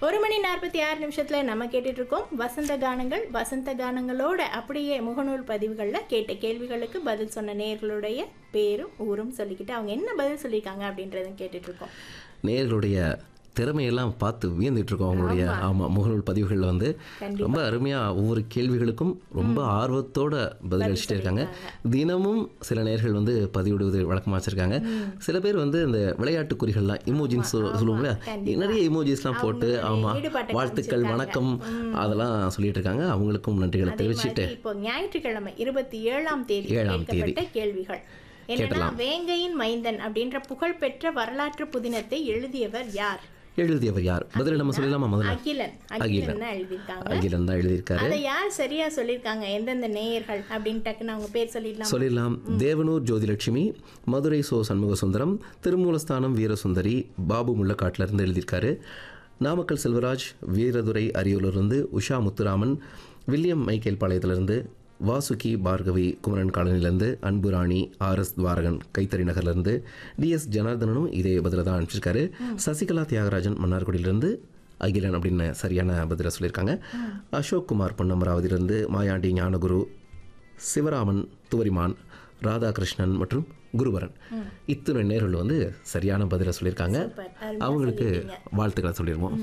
ஒரு மணி நாற்பத்தி ஆறு நிமிஷத்துல நம்ம கேட்டுட்டு இருக்கோம் வசந்த கானங்கள் வசந்த கானங்களோட அப்படியே முகநூல் பதிவுகள்ல கேட்ட கேள்விகளுக்கு பதில் சொன்ன நேயர்களுடைய பேரும் ஊரும் சொல்லிக்கிட்டு அவங்க என்ன பதில் சொல்லியிருக்காங்க அப்படின்றத கேட்டுட்டு இருக்கோம் நேயர்களுடைய திறமையெல்லாம் பார்த்து வியந்துட்டு இருக்கோம் அவங்களுடைய ஆமாம் முகநூல் பதிவுகளில் வந்து ரொம்ப அருமையாக ஒவ்வொரு கேள்விகளுக்கும் ரொம்ப ஆர்வத்தோட பதில் அளிச்சுட்டே இருக்காங்க தினமும் சில நேர்கள் வந்து பதிவிடுவது வழக்கமாக வச்சுருக்காங்க சில பேர் வந்து இந்த விளையாட்டு குறிகள்லாம் இமோஜின்னு சொல்லுவோம்ல நிறைய இமோஜிஸ்லாம் போட்டு ஆமாம் ஈடுபாட்டை வாழ்த்துக்கள் வணக்கம் அதெல்லாம் சொல்லிட்டு இருக்காங்க அவங்களுக்கும் நன்றிகளை அதே தெரிவிச்சுட்டு மாதிரி இப்போ ஞாயிற்றுக்கிழமை இருபத்தி ஏழாம் தேதி ஏழாம் தேதி. கேட்கப்பட்ட கேள்விகள் என்னன்னா வேங்கையின் மைந்தன் அப்படின்ற புகழ்பெற்ற வரலாற்று புதினத்தை எழுதியவர் யார் எழுதியவர் யார் பதில் நம்ம சொல்லலாமா முதல்ல அகிலன் அகிலன் தான் எழுதியிருக்காங்க அகிலன் தான் எழுதியிருக்காரு அதை யார் சரியா சொல்லியிருக்காங்க எந்தெந்த நேயர்கள் அப்படின்னு டக்குன்னு அவங்க பேர் சொல்லிடலாம் சொல்லிடலாம் தேவனூர் ஜோதிலட்சுமி மதுரை சோ சண்முக சுந்தரம் திருமூலஸ்தானம் வீரசுந்தரி பாபு முள்ளக்காட்டில் இருந்து எழுதியிருக்காரு நாமக்கல் செல்வராஜ் வீரதுரை அரியூரிலிருந்து உஷா முத்துராமன் வில்லியம் மைக்கேல் பாளையத்திலிருந்து வாசுகி பார்கவி குமரன் காலனிலேருந்து அன்புராணி ஆர்எஸ் துவாரகன் கைத்தறி நகர்லேருந்து டிஎஸ் ஜனார்தனனும் இதே பதில தான் அனுப்பிச்சிருக்காரு சசிகலா தியாகராஜன் மன்னார்குடியிலேருந்து அகிலன் அப்படின்னு சரியான பதிலை சொல்லியிருக்காங்க அசோக் குமார் பொன்னமராவதியிலிருந்து மாயாண்டி ஞானகுரு சிவராமன் துவரிமான் ராதாகிருஷ்ணன் மற்றும் குருவரன் இத்தனை நேர்கள் வந்து சரியான பதிலை சொல்லியிருக்காங்க சூப்பர் அருமையா அவங்களுக்கு வாழ்த்துக்களை சொல்லிடுவோம்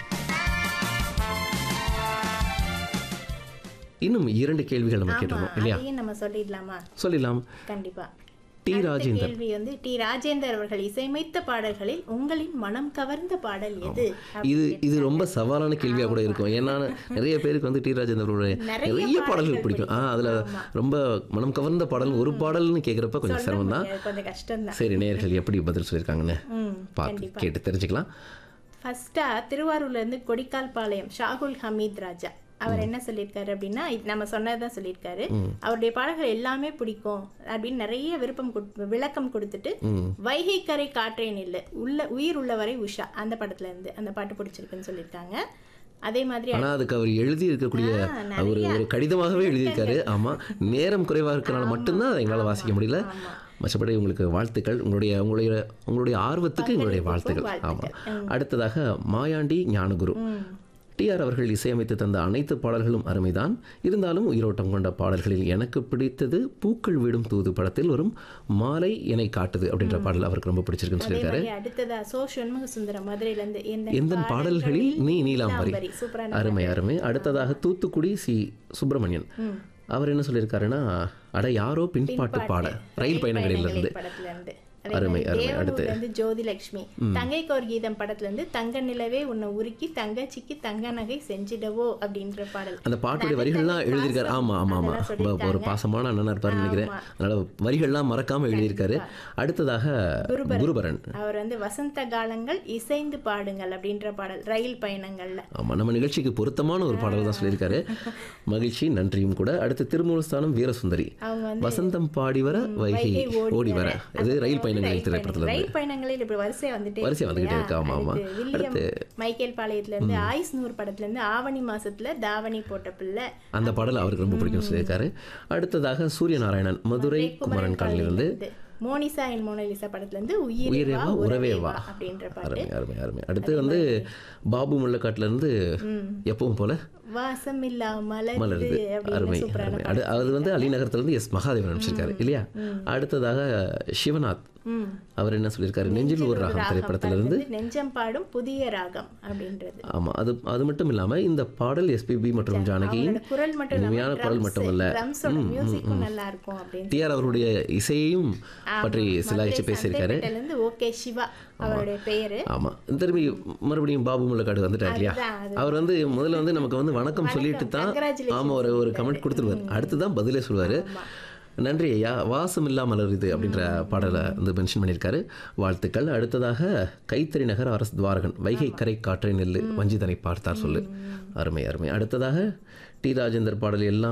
இன்னும் இரண்டு கேள்விகள் நம்ம கேட்டிருக்கோம் இல்லையா அதையும் நம்ம சொல்லிடலாமா சொல்லிடலாம் கண்டிப்பா டி அடுத்த ராஜேந்தர் கேள்வி வந்து டி ராஜேந்தர் அவர்கள் இசையமைத்த பாடல்களில் உங்களின் மனம் கவர்ந்த பாடல் எது இது இது ரொம்ப சவாலான கேள்வியாக கூட இருக்கும் ஏன்னா நிறைய பேருக்கு வந்து டி ராஜேந்தரோட நிறைய நிறைய பாடல்கள் பிடிக்கும் ஆ அதில் ரொம்ப மனம் கவர்ந்த பாடல் ஒரு பாடல்னு கேட்குறப்ப கொஞ்சம் சிரமம் தான் அது கொஞ்சம் கஷ்டம்தான் சரி நேயர்கள் எப்படி பதில் சொல்லியிருக்காங்கன்னு ம் பார்த்து கேட்டு தெரிஞ்சுக்கலாம் ஃபர்ஸ்டா திருவாரூர்ல இருந்து கொடிக்கால் பாளையம் ஷாகுல் ஹமீத் ராஜா அவர் என்ன சொல்லியிருக்காரு அப்படின்னா இது நம்ம சொன்னதுதான் சொல்லியிருக்காரு அவருடைய பாடல்கள் எல்லாமே பிடிக்கும் அப்படின்னு நிறைய விருப்பம் கொடு- விளக்கம் கொடுத்துட்டு வைகை கரை காற்றே நில்லு உள்ள உயிர் உள்ளவரை உஷா அந்த படத்துல இருந்து அந்த பாட்டு பிடிச்சிருக்குன்னு சொல்லியிருக்காங்க அதே மாதிரி ஆனால் அதுக்கு அவர் எழுதி இருக்கக்கூடிய ஆ, ஒரு ஒரு கடிதமாகவே எழுதியிருக்காரு ஆமாம் நேரம் குறைவாக இருக்கிறனால மட்டும்தான் அதை எங்களால் வாசிக்க முடியல மற்றபடி உங்களுக்கு வாழ்த்துக்கள் உங்களுடைய உங்களுடைய உங்களுடைய ஆர்வத்துக்கு எங்களுடைய வாழ்த்துக்கள் ஆமாம் அடுத்ததாக மாயாண்டி ஞானகுரு டிஆர் அவர்கள் இசையமைத்து தந்த அனைத்து பாடல்களும் அருமைதான் இருந்தாலும் உயிரோட்டம் கொண்ட பாடல்களில் எனக்கு பிடித்தது பூக்கள் விடும் தூது படத்தில் வரும் மாலை என்னை காட்டுது அப்படின்ற பாடல் அவருக்கு ரொம்ப பிடிச்சிருக்குன்னு அதே சொல்லியிருக்காரு மாதிரி அடுத்ததா சோ சண்முக சுந்தரம் மதுரையில இருந்து எந்த எந்த பாடல்களில் நீ நீலாம்பரி நீலாம்பரி சூப்பரான அருமை அருமை அடுத்ததாக தூத்துக்குடி சி சுப்பிரமணியன் அவர் என்ன சொல்லியிருக்காருன்னா அட யாரோ பின்பாட்டு பாட ரயில் பயணங்களிலிருந்து படத்துல இருந்து அருமை, அருமை. அடுத்து. இருந்து ஜோதிலட்சுமி தங்கை கோர் கீதம் படத்துல இருந்து தங்க நிலவே உன்னை உருக்கி தங்கச்சிக்கு தங்க நகை செஞ்சிடவோ அப்படின்ற பாடல் அந்த பாட்டுடைய வரிகள்லாம் எழுதியிருக்காரு ஆமா ஆமா ஆமா அதெல்லாம் ரொம்ப ஒரு பாசமான அண்ணனா இருப்பாருன்னு நினைக்கிறேன் அதனால வரிகள்லாம் மறக்காம எழுதியிருக்காரு அடுத்ததாக குருபரன் அவர் வந்து வசந்த காலங்கள் இசைந்து பாடுங்கள் அப்படின்ற பாடல் ரயில் பயணங்கள்ல ஆமா நம்ம நிகழ்ச்சிக்கு பொருத்தமான ஒரு பாடல் தான் சொல்லியிருக்காரு மகிழ்ச்சி நன்றியும் கூட அடுத்து திருமூலஸ்தானம் வீரசுந்தரி அவங்க வந்து வசந்தம் பாடி வர வைகை ஓடி வர இது ரயில் பயணங்கள் திரைப்படத்துல இருந்து ரயில் பயணங்களில் இப்படி வரிசையா வந்துட்டே வரிசையா வந்துகிட்டே இருக்கு, ஆமா, ஆமா. அடுத்து வில்லியம் மைக்கேல் பாளையத்துல இருந்து ஆயுஸ் நூறு படத்துல இருந்து ஆவணி மாசத்துல தாவணி போட்ட பிள்ளை அந்த பாடல் அவருக்கு ரொம்ப பிடிக்கும் சொல்லியிருக்காரு அடுத்ததாக சூரிய நாராயணன் மதுரை குமரன் காலிலிருந்து இருந்து மோனிசா என் மோனலிசா படத்துல இருந்து உயிரே உயிரே வா வா, உறவே உறவே வா வா. அப்படின்ற பாட்டு அருமை அருமை அருமை அடுத்து வந்து பாபு முள்ளக்காட்டுல இருந்து எப்பவும் போல வாசம் இல்லா மலருது மலருது அப்படின்னு அருமை சூப்பரான அருமை அடு அது வந்து அலிநகரத்துல இருந்து எஸ் மகாதேவன் அனுப்பிச்சிருக்காரு இல்லையா அடுத்ததாக சிவநாத் ம். அவர் என்ன சொல்லியிருக்காரு நெஞ்சில் ஒரு ராகம் திரைப்படத்துல இருந்து வந்து நெஞ்சம் பாடும் புதிய ராகம் அப்படின்றது ஆமா அது அது மட்டும் இல்லாம இந்த பாடல் எஸ்பிபி மற்றும் ஜானகியின் அவங்களோட குரல் மட்டும் இனிமையான குரல் மட்டுமல்ல ட்ரம்ஸோட மியூசிக்கும் நல்லா இருக்கும் அப்படின்னு டிஆர் அவருடைய இசையையும் பற்றி சிலாகிச்சு பேசியிருக்காரு சந்தைப்பேட்டையில இருந்து ஓகே சிவா அவருடைய பெயரு ஆமா திரும்பி மறுபடியும் பாபு முள்ளக்காடு வந்துட்டார் இல்லையா அதுதான், அது. அவர் வந்து முதல்ல வந்து நமக்கு வந்து வணக்கம் சொல்லிட்டு தான் congratulations ஆமா ஒரு ஒரு கமெண்ட் கொடுத்துருவார் அடுத்து தான் பதிலே சொல்லுவாரு நன்றி ஐயா வாசம் இல்லா மலருது அப்படின்ற பாடலை வந்து மென்ஷன் பண்ணியிருக்காரு வாழ்த்துக்கள் அடுத்ததாக கைத்தறி நகர் அரசு துவாரகன் வைகை கரை காற்றை நெல்லு வஞ்சிதனை பார்த்தார் சொல்லு அருமை அருமை அடுத்ததாக டி ராஜேந்தர் பாடல் எல்லாம்